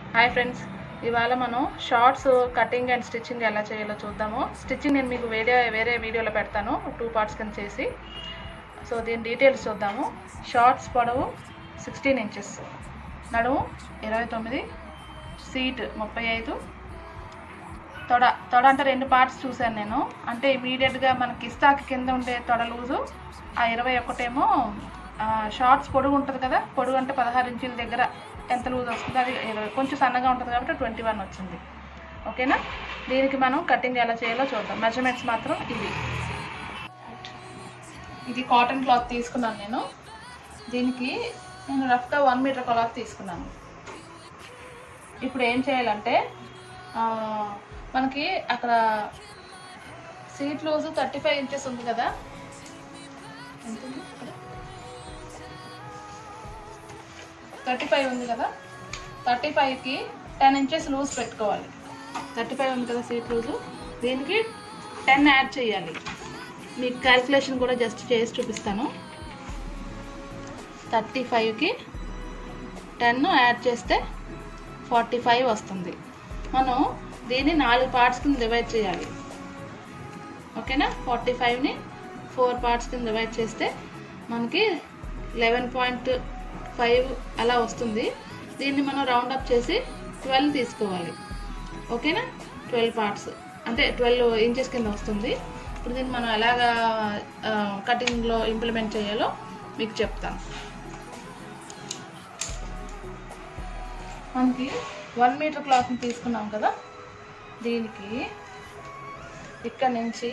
Hi friends ఇవాళ మనం shorts cutting and stitching ఎలా చేయాలో చూద్దాము స్టిచ్చింగ్ నేను మీకు వేరే వేరే వీడియోలో పెడతాను టూ పార్ట్స్ కింద చేసి సో దీని డీటెయిల్స్ చూద్దాము షార్ట్స్ పొడవు సిక్స్టీన్ ఇంచెస్ నడుము ఇరవై తొమ్మిది సీట్ ముప్పై ఐదు తొడ తొడ అంటే రెండు పార్ట్స్ చూశాను నేను అంటే ఇమీడియట్గా మనకి ఇస్తాకి కింద ఉండే తొడ లూజు ఆ ఇరవై ఒకటేమో షార్ట్స్ పొడుగు ఉంటుంది కదా పొడుగు అంటే పదహారు ఇంచుల దగ్గర ఎంత లూజ్ వస్తుంది అది ఇరవై కొంచెం సన్నగా ఉంటుంది కాబట్టి ట్వంటీ వన్ వచ్చింది ఓకేనా దీనికి మనం కటింగ్ ఎలా చేయాలో చూద్దాం మెజర్మెంట్స్ మాత్రం ఇవి ఇది కాటన్ క్లాత్ తీసుకున్నాను నేను దీనికి నేను రఫ్గా వన్ మీటర్ క్లాత్ తీసుకున్నాను ఇప్పుడు ఏం చేయాలంటే ఆ, మనకి అక్కడ seat loose thirty five inches ఉంది కదా ఎంత ఉంది ఇక్కడ థర్టీ ఫైవ్ ఉంది కదా థర్టీ ఫైవ్కి టెన్ ఇంచెస్ లూజ్ పెట్టుకోవాలి థర్టీ ఫైవ్ ఉంది కదా సీట్ లూజు దీనికి టెన్ యాడ్ చేయాలి మీకు క్యాల్కులేషన్ కూడా జస్ట్ చేసి చూపిస్తాను థర్టీ ఫైవ్కి టెన్ యాడ్ చేస్తే ఫార్టీ ఫైవ్ వస్తుంది మనం దీన్ని నాలుగు పార్ట్స్ కింద డివైడ్ చేయాలి ఓకేనా ఫార్టీ ఫైవ్ని ఫోర్ పార్ట్స్ కింద డివైడ్ చేస్తే మనకి లెవెన్ పాయింట్ ఫైవ్ అలా వస్తుంది దీన్ని మనం రౌండ్ అప్ చేసి ట్వెల్వ్ తీసుకోవాలి ఓకేనా ట్వెల్వ్ పార్ట్స్ అంటే ట్వెల్వ్ ఇంచెస్ కింద వస్తుంది ఇప్పుడు దీన్ని మనం ఎలాగా కటింగ్లో ఇంప్లిమెంట్ చేయాలో మీకు చెప్తాను మనకి వన్ మీటర్ క్లాత్ని తీసుకున్నాం కదా దీనికి ఇక్కడ నుంచి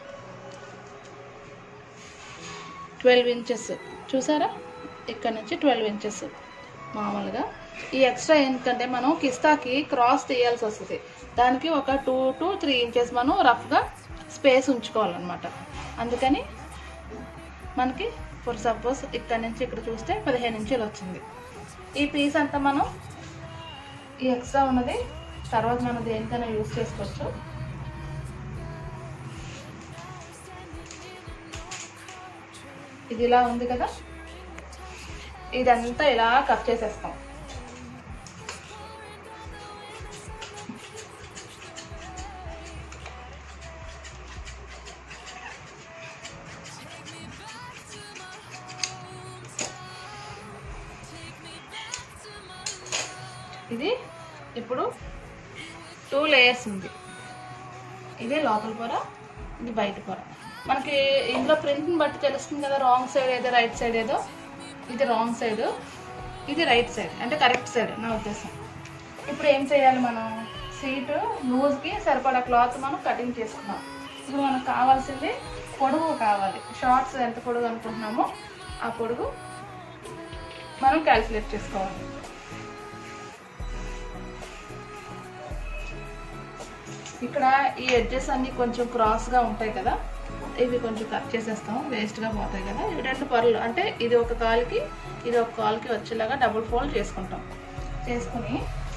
ట్వెల్వ్ ఇంచెస్ చూసారా ఇక్కడ నుంచి ట్వెల్వ్ ఇంచెస్ మామూలుగా ఈ ఎక్స్ట్రా ఏంటంటే మనం కిస్తాకి క్రాస్ తీయాల్సి వస్తుంది దానికి ఒక టూ టు త్రీ ఇంచెస్ మనం రఫ్గా స్పేస్ ఉంచుకోవాలన్నమాట అందుకని మనకి ఫర్ సపోజ్ ఇక్కడ నుంచి ఇక్కడ చూస్తే పదిహేను ఇంచులు వచ్చింది ఈ పీస్ అంతా మనం ఈ ఎక్స్ట్రా ఉన్నది తర్వాత మనం దేనికైనా యూస్ చేసుకోవచ్చు ఇది ఇలా ఉంది కదా ఇదంతా ఇలా కట్ చేసేస్తాం ఇది ఇప్పుడు టూ లేయర్స్ ఉంది ఇది లోపల పొర ఇది బయట పొర మనకి ఇందులో ప్రింట్ని బట్టి తెలుస్తుంది కదా రాంగ్ సైడ్ ఏదో రైట్ సైడ్ ఏదో ఇది రాంగ్ సైడ్ ఇది రైట్ సైడ్ అంటే కరెక్ట్ సైడ్ నా ఉద్దేశం ఇప్పుడు ఏం చేయాలి మనం సీటు లూజ్కి సరిపడా క్లాత్ మనం కటింగ్ చేసుకున్నాం ఇప్పుడు మనకు కావాల్సింది పొడుగు కావాలి షార్ట్స్ ఎంత పొడుగు అనుకుంటున్నామో ఆ పొడుగు మనం క్యాల్కులేట్ చేసుకోవాలి ఇక్కడ ఈ ఎడ్జెస్ అన్ని కొంచెం క్రాస్గా ఉంటాయి కదా ఇవి కొంచెం కట్ చేసేస్తాం వేస్ట్గా పోతాయి కదా ఇవి రెండు పొరలు అంటే ఇది ఒక కాలుకి ఇది ఒక కాలుకి వచ్చేలాగా డబుల్ ఫోల్డ్ చేసుకుంటాం చేసుకుని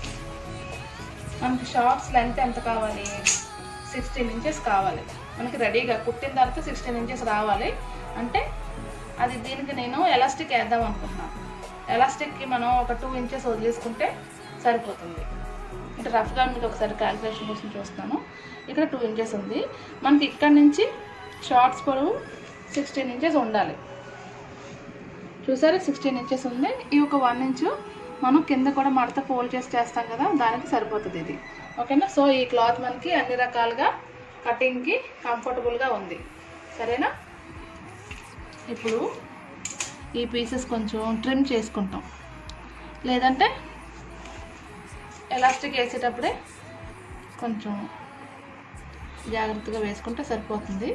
మనకి షార్ట్స్ లెంత్ ఎంత కావాలి సిక్స్టీన్ ఇంచెస్ కావాలి మనకి రెడీగా కుట్టిన తర్వాత సిక్స్టీన్ ఇంచెస్ రావాలి అంటే అది దీనికి నేను ఎలాస్టిక్ వేద్దాం అనుకుంటున్నాను ఎలాస్టిక్కి మనం ఒక టూ ఇంచెస్ వదిలేసుకుంటే సరిపోతుంది ఇటు రఫ్గా మీకు ఒకసారి క్యాలిక్యులేషన్ కోసం చూస్తున్నాను ఇక్కడ టూ ఇంచెస్ ఉంది మనకి ఇక్కడ నుంచి షార్ట్స్ పొడవు సిక్స్టీన్ ఇంచెస్ ఉండాలి చూసారా సిక్స్టీన్ ఇంచెస్ ఉంది ఈ ఒక వన్ ఇంచు మనం కింద కూడా మడత ఫోల్డ్ చేసి చేస్తాం కదా దానికి సరిపోతుంది ఇది ఓకేనా సో ఈ క్లాత్ మనకి అన్ని రకాలుగా కటింగ్కి కంఫర్టబుల్గా ఉంది సరేనా ఇప్పుడు ఈ పీసెస్ కొంచెం ట్రిమ్ చేసుకుంటాం లేదంటే ఎలాస్టిక్ వేసేటప్పుడే కొంచెం జాగ్రత్తగా వేసుకుంటే సరిపోతుంది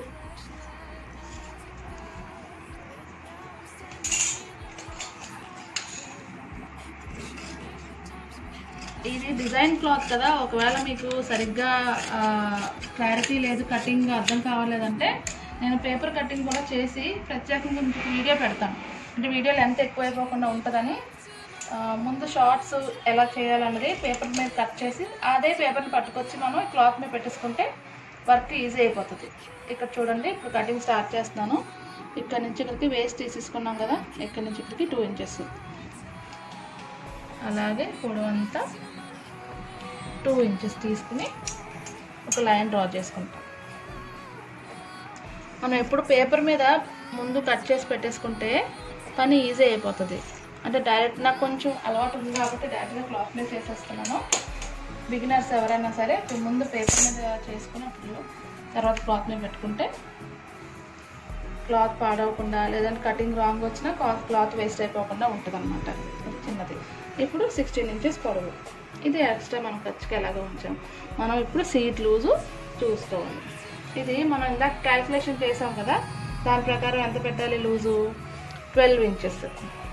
ఇది డిజైన్ క్లాత్ కదా ఒకవేళ మీకు సరిగ్గా క్లారిటీ లేదు కటింగ్ అర్థం కావలేదంటే నేను పేపర్ కటింగ్ కూడా చేసి ప్రత్యేకంగా మీకు వీడియో పెడతాను అంటే వీడియో లెంత్ ఎక్కువైపోకుండా ఉంటుందని ఆ, ముందు షార్ట్స్ ఎలా చేయాలన్నది పేపర్ మీద కట్ చేసి అదే పేపర్ని పట్టుకొచ్చి మనం క్లాత్ మీద పెట్టేసుకుంటే వర్క్ ఈజీ అయిపోతుంది ఇక్కడ చూడండి ఇప్పుడు కటింగ్ స్టార్ట్ చేస్తున్నాను ఇక్కడ నుంచి ఇక్కడికి వేస్ట్ తీసేసుకున్నాం కదా ఇక్కడ నుంచి ఇక్కడికి టూ ఇంచెస్ అలాగే పొడవు అంతా టూ ఇంచెస్ తీసుకుని ఒక లైన్ డ్రా చేసుకుంటాం మనం ఎప్పుడు పేపర్ మీద ముందు కట్ చేసి పెట్టేసుకుంటే పని ఈజీ అయిపోతుంది అంటే డైరెక్ట్ నాకు కొంచెం అలవాటు ఉంది కాబట్టి డైరెక్ట్గా క్లాత్ మీద చేసేస్తున్నాను బిగినర్స్ ఎవరైనా సరే ముందు పేపర్ మీద చేసుకుని అప్పుడు తర్వాత క్లాత్ మీద పెట్టుకుంటే క్లాత్ పాడవకుండా లేదంటే కటింగ్ రాంగ్ వచ్చినా క్లాత్ క్లాత్ వేస్ట్ అయిపోకుండా ఉంటుంది అనమాట చిన్నది ఇప్పుడు సిక్స్టీన్ ఇంచెస్ పొడవు ఇది ఎక్స్ట్రా మనం ఖర్చుకి ఎలాగో ఉంచాం మనం ఇప్పుడు సీట్ లూజు చూసుకోవాలి ఇది మనం ఇందాక క్యాల్కులేషన్ చేసాం కదా దాని ప్రకారం ఎంత పెట్టాలి లూజు ట్వెల్వ్ ఇంచెస్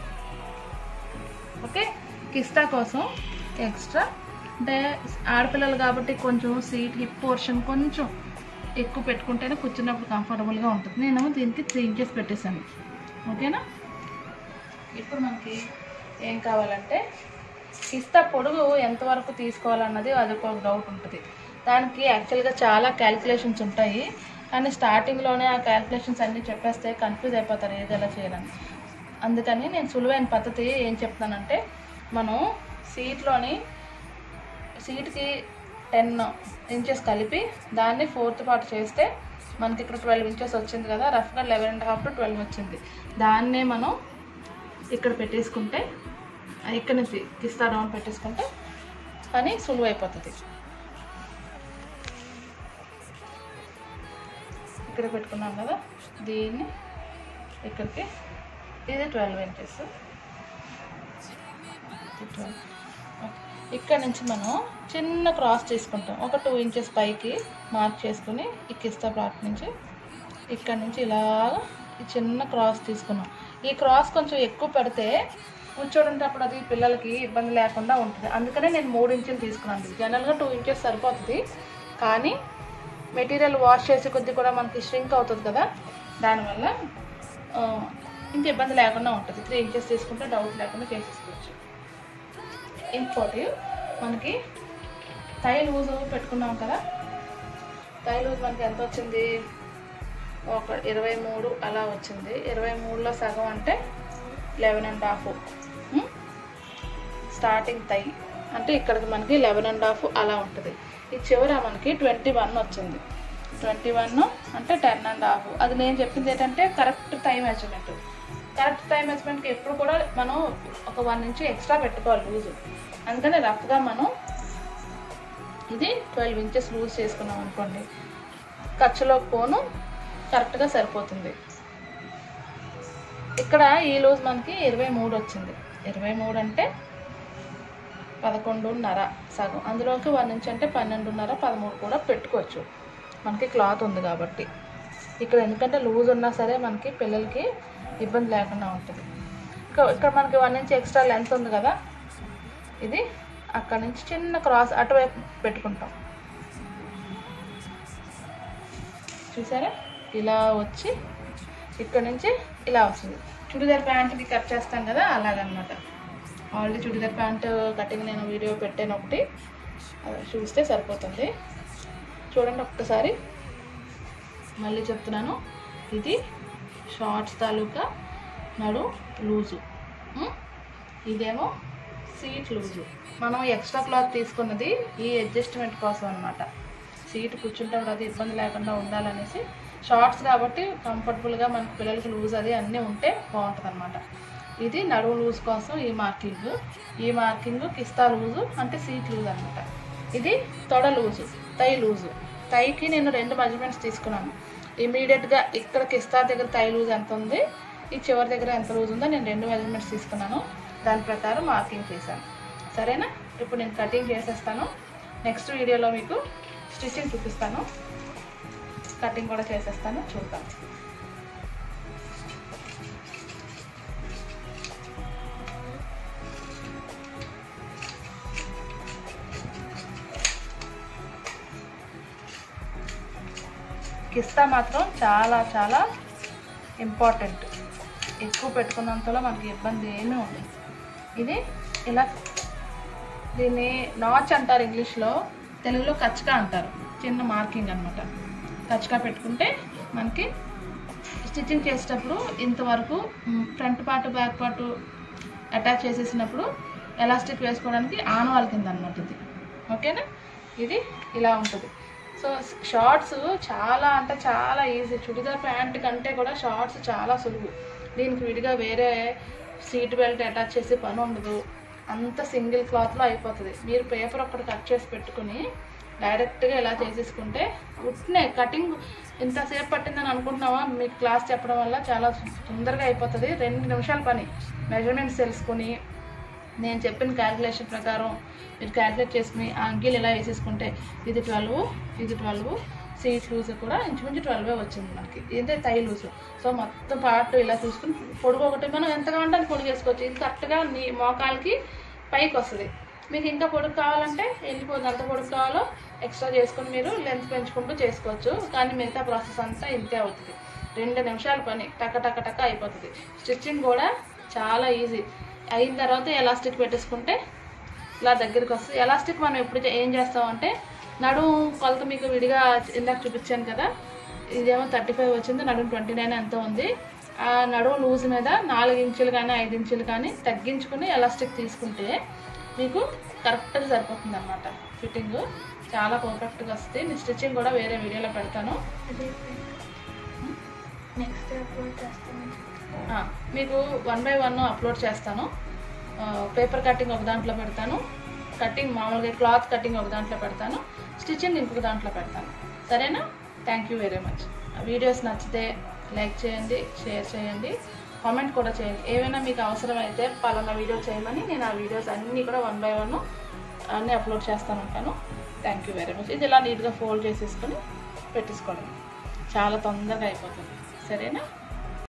ఓకే కిస్తా కోసం ఎక్స్ట్రా అంటే ఆడపిల్లలు కాబట్టి కొంచెం సీట్ హిప్ పోర్షన్ కొంచెం ఎక్కువ పెట్టుకుంటేనే కూర్చున్నప్పుడు కంఫర్టబుల్గా ఉంటుంది నేను దీనికి త్రీ ఇంచెస్ పెట్టేశాను ఓకేనా ఇప్పుడు మనకి ఏం కావాలంటే కిస్తా పొడుగు ఎంతవరకు తీసుకోవాలన్నది అది ఒక డౌట్ ఉంటుంది దానికి యాక్చువల్గా చాలా క్యాలిక్యులేషన్స్ ఉంటాయి కానీ స్టార్టింగ్లోనే ఆ క్యాలిక్యులేషన్స్ అన్నీ చెప్పేస్తే కన్ఫ్యూజ్ అయిపోతారు ఏది ఎలా చేయాలని అందుకని నేను సులువైన పద్ధతి ఏం చెప్తానంటే మనం సీట్లోని సీట్కి టెన్ ఇంచెస్ కలిపి దాన్ని ఫోర్త్ పార్ట్ చేస్తే మనకి ఇక్కడ ట్వెల్వ్ ఇంచెస్ వచ్చింది కదా రఫ్గా eleven and half to twelve వచ్చింది దాన్నే మనం ఇక్కడ పెట్టేసుకుంటే ఇక్కడ నుంచి కిస్తా డౌన్ పెట్టేసుకుంటే పని సులువు అయిపోతుంది ఇక్కడ పెట్టుకున్నాం కదా దీన్ని ఇక్కడికి ఇది ట్వెల్వ్ ఇంచెస్ ఇక్కడ నుంచి మనం చిన్న క్రాస్ తీసుకుంటాం ఒక టూ ఇంచెస్ పైకి మార్క్ చేసుకుని ఈ కిస్తా పార్ట్ నుంచి ఇక్కడ నుంచి ఇలాగ ఈ చిన్న క్రాస్ తీసుకున్నాం ఈ క్రాస్ కొంచెం ఎక్కువ పెడితే కూర్చోడేటప్పుడు అది పిల్లలకి ఇబ్బంది లేకుండా ఉంటుంది అందుకనే నేను మూడు ఇంచులు తీసుకున్నాను జనరల్గా టూ ఇంచెస్ సరిపోతుంది కానీ మెటీరియల్ వాష్ చేసే కొద్దీ కూడా మనకి ష్రింక్ అవుతుంది కదా దానివల్ల ఆ, ఇంక ఇబ్బంది లేకుండా ఉంటుంది త్రీ ఇంచెస్ తీసుకుంటే డౌట్ లేకుండా చేసేసుకోవచ్చు ఇంకోటి మనకి తై లూజ్ పెట్టుకున్నాం కదా తై లూజ్ మనకి ఎంత వచ్చింది ఒక ఇరవై మూడు అలా వచ్చింది ఇరవై మూడులో సగం అంటే eleven and half starting thigh అంటే ఇక్కడికి మనకి లెవెన్ అండ్ హాఫ్ అలా ఉంటుంది ఈ చివర మనకి ట్వంటీ వన్ వచ్చింది ట్వంటీ వన్ అంటే టెన్ అండ్ హాఫ్ అది నేను చెప్పింది ఏంటంటే correct time measurement correct time మెజర్మెంట్కి ఎప్పుడు కూడా మనం ఒక వన్ ఇంచ్ ఎక్స్ట్రా పెట్టుకోవాలి లూజు అందుకని రఫ్గా మనం ఇది ట్వెల్వ్ ఇంచెస్ లూజ్ చేసుకున్నాం అనుకోండి ఖర్చులో పోను కరెక్ట్గా సరిపోతుంది ఇక్కడ ఈ లూజ్ మనకి ఇరవై మూడు వచ్చింది ఇరవై మూడు అంటే పదకొండున్నర సగం అందులోకి వన్ ఇంచ్ అంటే పన్నెండున్నర పదమూడు కూడా పెట్టుకోవచ్చు మనకి క్లాత్ ఉంది కాబట్టి ఇక్కడ ఎందుకంటే లూజ్ ఉన్నా సరే మనకి పిల్లలకి ఇబ్బంది లేకుండా ఉంటుంది ఇక్కడ ఇక్కడ మనకి వన్ ఇంచ్ ఎక్స్ట్రా లెంత్ ఉంది కదా ఇది అక్కడ నుంచి చిన్న క్రాస్ అటువైపు పెట్టుకుంటాం చూసారా ఇలా వచ్చి ఇక్కడ నుంచి ఇలా వస్తుంది చుడిదార్ ప్యాంట్కి కట్ చేస్తాం కదా అలాగనమాట ఆల్రెడీ చుడిదార్ ప్యాంట్ కటింగ్ నేను వీడియో పెట్టాను ఒకటి అది చూస్తే సరిపోతుంది చూడండి ఒక్కసారి మళ్ళీ చెప్తున్నాను ఇది షార్ట్స్ తాలూకా నడు లూజు ఉం? ఇదేమో సీట్ లూజు మనం ఎక్స్ట్రా క్లాత్ తీసుకున్నది ఈ అడ్జస్ట్మెంట్ కోసం అనమాట సీట్ కూర్చుంటే అది ఇబ్బంది లేకుండా ఉండాలనేసి షార్ట్స్ కాబట్టి కంఫర్టబుల్గా మనకి పిల్లలకి లూజ్ అది అన్నీ ఉంటే బాగుంటుంది అనమాట ఇది నడుము లూజ్ కోసం ఈ మార్కింగ్ ఈ మార్కింగ్ కిస్తా లూజు అంటే సీట్ లూజ్ అనమాట ఇది తొడ లూజు తై లూజు తైకి నేను రెండు మెజర్మెంట్స్ తీసుకున్నాను ఇమీడియట్గా ఇక్కడ కిస్తా దగ్గర తై లూజ్ ఎంత ఉంది ఈ చివరి దగ్గర ఎంత లూజ్ ఉందో నేను రెండు మెజర్మెంట్స్ తీసుకున్నాను దాని ప్రకారం మార్కింగ్ చేశాను సరేనా ఇప్పుడు నేను కటింగ్ చేసేస్తాను నెక్స్ట్ వీడియోలో మీకు స్టిచ్చింగ్ చూపిస్తాను కటింగ్ కూడా చేసేస్తాను చూద్దాం కిస్తా మాత్రం చాలా చాలా ఇంపార్టెంట్ ఎక్కువ పెట్టుకున్నంతలో మనకి ఇబ్బంది ఏమీ ఉండదు ఇది ఇలా దీన్ని నాచ్ అంటారు ఇంగ్లీష్లో తెలుగులో కచ్చక అంటారు చిన్న మార్కింగ్ అనమాట కచ్చక పెట్టుకుంటే మనకి స్టిచ్చింగ్ చేసేటప్పుడు ఇంతవరకు front part back part attach చేసేసినప్పుడు ఎలాస్టిక్ వేసుకోవడానికి ఆనవాళ్ళ కింద అనమాట ఇది ఓకేనా ఇది ఇలా ఉంటుంది సో షార్ట్స్ చాలా అంటే చాలా ఈజీ చుడిదార్ ప్యాంట్ కంటే కూడా షార్ట్స్ చాలా సులువు దీనికి విడిగా వేరే సీట్ బెల్ట్ అటాచ్ చేసే పని ఉండదు అంత సింగిల్ క్లాత్లో అయిపోతుంది మీరు పేపర్ ఒక్కటి కట్ చేసి పెట్టుకుని డైరెక్ట్గా ఇలా చేసేసుకుంటే ఉట్నే కటింగ్ ఇంతసేపు పట్టిందని అనుకుంటున్నావా మీకు క్లాస్ చెప్పడం వల్ల చాలా తొందరగా అయిపోతుంది రెండు నిమిషాల పని మెజర్మెంట్స్ తెలుసుకొని నేను చెప్పిన క్యాలిక్యులేషన్ ప్రకారం మీరు క్యాలిక్యులేట్ చేసుకుని ఆ అంకీలు ఇలా వేసేసుకుంటే ఇది ట్వెల్వ్ ఇది ట్వెల్వ్ సీట్ లూజ్ కూడా ఇంచుమించు ట్వెల్వే వచ్చింది మనకి ఇదే తై లూజ్ సో మొత్తం పార్ట్ ఇలా చూసుకుని పొడుగు ఒకటి మనం ఎంత కావాలంటే అది పొడుగు వేసుకోవచ్చు ఇది కరెక్ట్గా నీ మోకాలకి పైకి వస్తుంది మీకు ఇంకా పొడుగు కావాలంటే వెళ్ళిపోతుంది ఎంత పొడుగు కావాలో ఎక్స్ట్రా చేసుకుని మీరు లెంత్ పెంచుకుంటూ చేసుకోవచ్చు కానీ మిగతా ప్రాసెస్ అంతా ఇంతే అవుతుంది రెండు నిమిషాల పని టక టక టక అయిపోతుంది స్టిచ్చింగ్ కూడా చాలా ఈజీ అయిన తర్వాత ఎలాస్టిక్ పెట్టేసుకుంటే ఇలా దగ్గరికి వస్తుంది ఎలాస్టిక్ మనం ఎప్పుడు చే- ఏం చేస్తామంటే నడుము కొలత మీకు విడిగా ఇందాక చూపించాను కదా ఇదేమో థర్టీ ఫైవ్ వచ్చింది నడుము ట్వంటీ నైన్ ఎంత ఉంది ఆ నడుము లూజ్ మీద నాలుగు ఇంచులు కానీ ఐదు ఇంచులు కానీ తగ్గించుకుని ఎలాస్టిక్ తీసుకుంటే మీకు కరెక్ట్గా సరిపోతుంది అనమాట ఫిట్టింగ్ చాలా పర్ఫెక్ట్గా వస్తుంది నేను స్టిచ్చింగ్ కూడా వేరే వీడియోలో పెడతాను నెక్స్ట్ అప్లోడ్ చేస్తాను ఆ, మీకు వన్ బై వన్ అప్లోడ్ చేస్తాను పేపర్ కటింగ్ ఒక దాంట్లో పెడతాను కటింగ్ మామూలుగా క్లాత్ కటింగ్ ఒక దాంట్లో పెడతాను స్టిచ్చింగ్ ఇంకొక దాంట్లో పెడతాను సరేనా thank you very much videos నచ్చితే లైక్ చేయండి షేర్ చేయండి కామెంట్ కూడా చేయండి ఏమైనా మీకు అవసరమైతే పలానా వీడియో చేయమని నేను ఆ వీడియోస్ అన్నీ కూడా వన్ బై వన్ అన్నీ అప్లోడ్ చేస్తాను ఉంటాను థ్యాంక్ యూ వెరీ మచ్ ఇది ఇలా నీట్గా ఫోల్డ్ చేసేసుకొని పెట్టేసుకోవడం చాలా తొందరగా అయిపోతుంది సరేనా